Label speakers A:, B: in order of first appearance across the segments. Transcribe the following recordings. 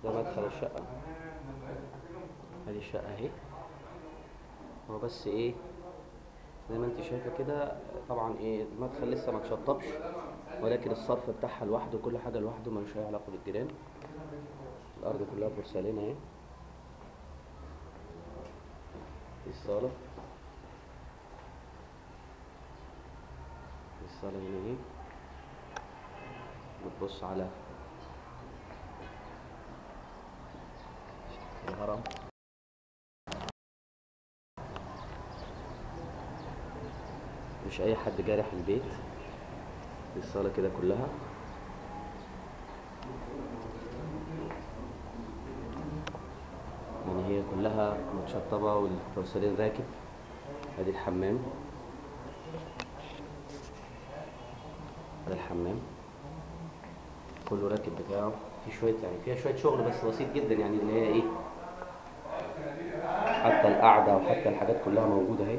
A: ده مدخل الشقة ادي الشقة اهي هو بس ايه زي ما انت شايفة كده طبعا ايه المدخل لسه ما اتشطبش ولكن الصرف بتاعها لوحده كل حاجة لوحده ملوش اي علاقة بالجيران الارض كلها بورسلين اهي دي الصالة دي الصالة هنا اهي بتبص على الهرم مش اي حد جارح البيت دي الصالة كده كلها يعني هي كلها متشطبة والبورسلين راكب ادي الحمام ده الحمام كله راكب بتاعه في شوية يعني فيها شوية شغل بس بسيط جدا يعني اللي هي ايه حتى القعدة وحتى الحاجات كلها موجودة اهي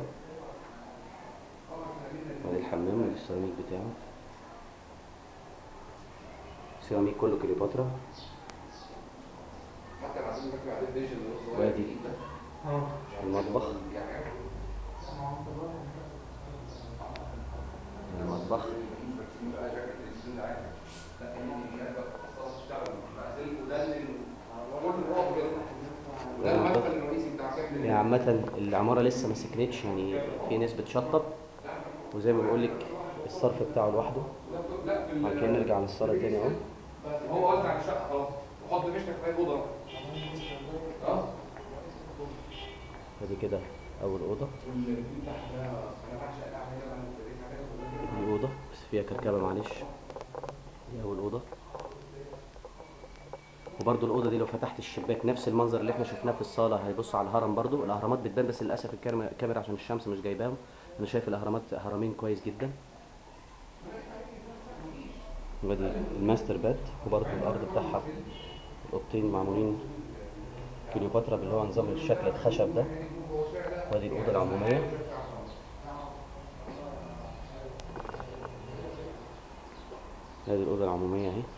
A: ادي الحمام ادي السيراميك بتاعه سيراميك كله كليوباترا
B: حتى لو عايزين نركب عليه الديش اللي هو
A: وادي
C: اه
A: المطبخ المطبخ
B: ده المدخل الرئيسي بتاع سكن
A: هي عامة العمارة لسه ما سكنتش يعني في ناس بتشطب وزي ما بقول لك الصرف بتاعه لوحده
B: لا في
A: بعد كده نرجع للصالة تاني اهو
B: هو وزع الشقه خلاص وحط مشتك في اي اوضه اه
A: ادي كده اول اوضة
B: واللي تحت ده انا بعشق القعده هنا بقى
A: دي اوضة بس فيها كركبة معلش دي اول اوضة وبرضو الأوضة دي لو فتحت الشباك نفس المنظر اللي احنا شفناه في الصالة هيبص على الهرم برضو الأهرامات بتبان بس للأسف الكاميرا الكاميرا عشان الشمس مش جايباهم أنا شايف الأهرامات هرمين كويس جدا وادي الماستر باد وبرضو الأرض بتاعها الأوضتين معمولين كليوباترا اللي هو نظام الشكل الخشب ده وادي الأوضة العمومية هذه الأوضة العمومية اهي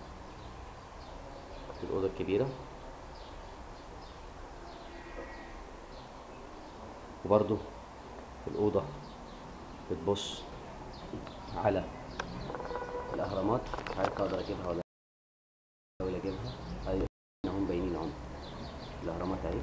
A: دي الأوضة الكبيرة وبرضو الأوضة بتبص على الأهرامات مش عارف أقدر أجيبها ولا أحاول أجيبها أيوة هم باينين أهم الأهرامات أهي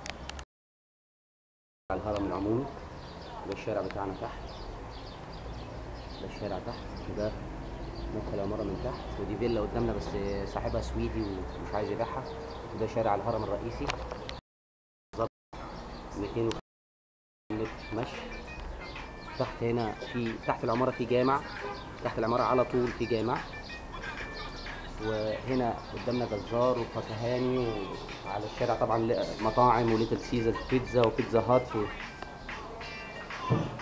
A: على الهرم العمومي ده الشارع بتاعنا تحت ده الشارع تحت وده مدخل العمارة من تحت ودي فيلا قدامنا بس صاحبها سويدي ومش عايز يبيعها وده شارع الهرم الرئيسي بالظبط 250 متر مشي تحت هنا في تحت العمارة في جامع تحت العمارة على طول في جامع وهنا قدامنا جزار وفكهاني وعلى الشارع طبعا ل- مطاعم وليتل سيزر بيتزا وبيتزا هات و...